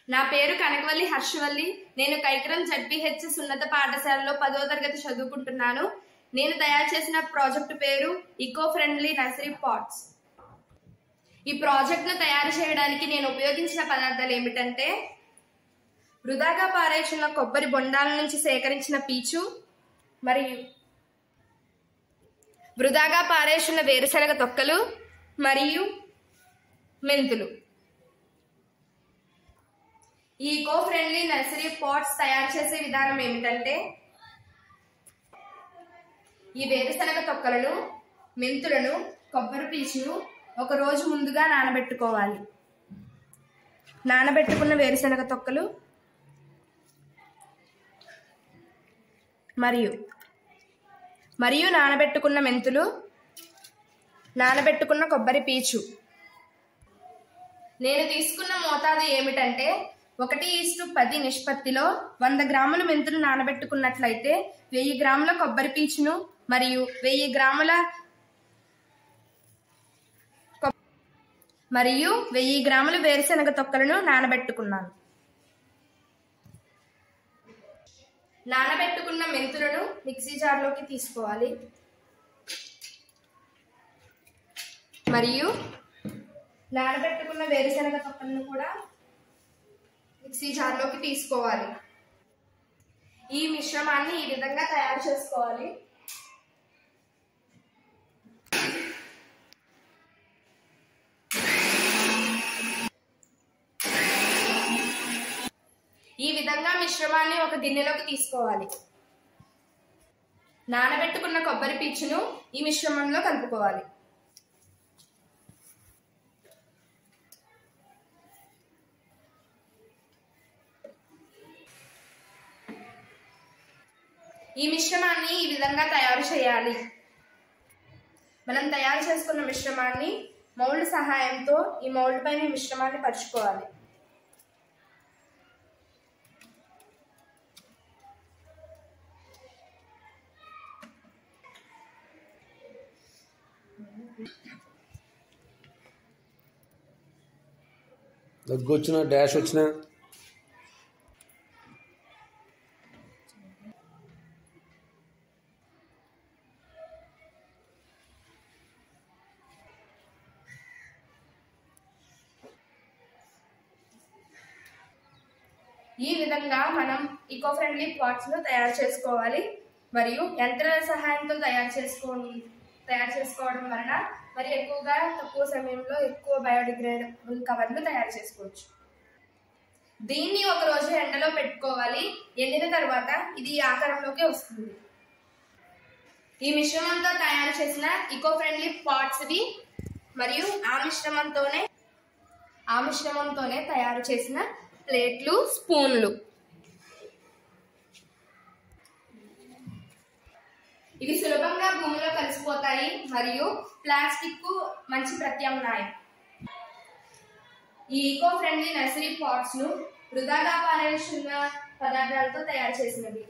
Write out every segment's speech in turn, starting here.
నా పేరు కనకవల్లి హర్షవల్లి నేను కైకరం జడ్పిహెచ్ఎస్ ఉన్నత పాఠశాలలో పదో తరగతి చదువుకుంటున్నాను నేను తయారు చేసిన ప్రాజెక్టు పేరు ఈకో ఫ్రెండ్లీ నర్సరీ పాట్స్ ఈ ప్రాజెక్ట్ ను తయారు చేయడానికి నేను ఉపయోగించిన పదార్థాలు ఏమిటంటే వృధాగా పారేసిన కొబ్బరి బొండాల నుంచి సేకరించిన పీచు మరియు వృధాగా పారేసిన వేరుశనగ తొక్కలు మరియు మెంతులు ఈ ఈకో ఫ్రెండ్లీ నర్సరీ పాట్స్ తయారు చేసే విధానం ఏమిటంటే ఈ వేరుశనగ తొక్కలను మెంతులను కొబ్బరి పీచును ఒక రోజు ముందుగా నానబెట్టుకోవాలి నానబెట్టుకున్న వేరుశనగ తొక్కలు మరియు మరియు నానబెట్టుకున్న మెంతులు నానబెట్టుకున్న కొబ్బరి పీచు నేను తీసుకున్న మోతాదు ఏమిటంటే ఒకటి ఈస్టు పది నిష్పత్తిలో వంద గ్రాముల మెంతులు నానబెట్టుకున్నట్లయితే వెయ్యి గ్రాముల కొబ్బరి పీచును మరియు వెయ్యి గ్రాముల కొ- మరియు వెయ్యి గ్రాముల వేరుశనగ తొక్కలను నానబెట్టుకున్నాను నానబెట్టుకున్న మెంతులను మిక్సీ జార్లోకి తీసుకోవాలి మరియు నానబెట్టుకున్న వేరుశనగ తొక్కలను కూడా మిక్సీ జార్లోకి తీసుకోవాలి ఈ మిశ్రమాన్ని ఈ విధంగా తయారు చేసుకోవాలి ఈ విధంగా మిశ్రమాన్ని ఒక గిన్నెలోకి తీసుకోవాలి నానబెట్టుకున్న కొబ్బరి పీచును ఈ మిశ్రమంలో కలుపుకోవాలి ఈ మిశ్రమాన్ని ఈ విధంగా తయారు చేయాలి మనం తయారు చేసుకున్న మిశ్రమాన్ని మౌల్డ్ సహాయంతో ఈ మౌల్డ్ పైన ఈ మిశ్రమాన్ని పరుచుకోవాలి దగ్గు వచ్చినా డాష్ వచ్చినా ఈ విధంగా మనం ఈకో ఫ్రెండ్లీ పాట్స్ ను తయారు చేసుకోవాలి మరియు యంత్రాల సహాయంతో తయారు చేసుకో తయారు చేసుకోవడం వలన మరి ఎక్కువగా తక్కువ సమయంలో ఎక్కువ బయోడిగ్రేడబుల్ కవర్లు తయారు చేసుకోవచ్చు దీన్ని ఒక రోజు ఎండలో పెట్టుకోవాలి ఎండిన తర్వాత ఇది ఈ ఆకారంలోకి వస్తుంది ఈ మిశ్రమంతో తయారు చేసిన ఈకో ఫ్రెండ్లీ పాట్స్ వి మరియు ఆ మిశ్రమంతోనే ఆ మిశ్రమంతోనే తయారు చేసిన ప్లేట్లు స్పూన్లు ఇవి సులభంగా భూమిలో కలిసిపోతాయి మరియు ప్లాస్టిక్ కు మంచి ప్రత్యామ్నాయం ఈ ఈకో ఫ్రెండ్లీ నర్సరీ పాట్స్ ను వృధాగా పారేస్తున్న పదార్థాలతో తయారు చేసినవి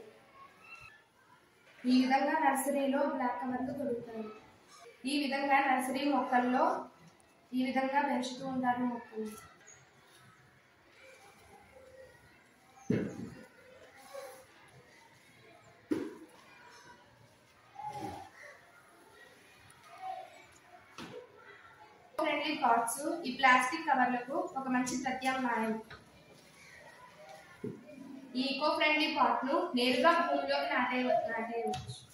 ఈ విధంగా నర్సరీలో బ్లాక్ కవర్లు దొరుకుతాయి ఈ విధంగా నర్సరీ మొక్కల్లో ఈ విధంగా పెంచుతూ ఉంటారు మొక్కలు ఫ్రెండ్లీ పాట్స్ ఈ ప్లాస్టిక్ కవర్లకు ఒక మంచి ప్రత్యామ్నాయం ఈ ఈకో ఫ్రెండ్లీ పాట్ ను నేరుగా భూమిలోకి నాటే నాటేయవచ్చు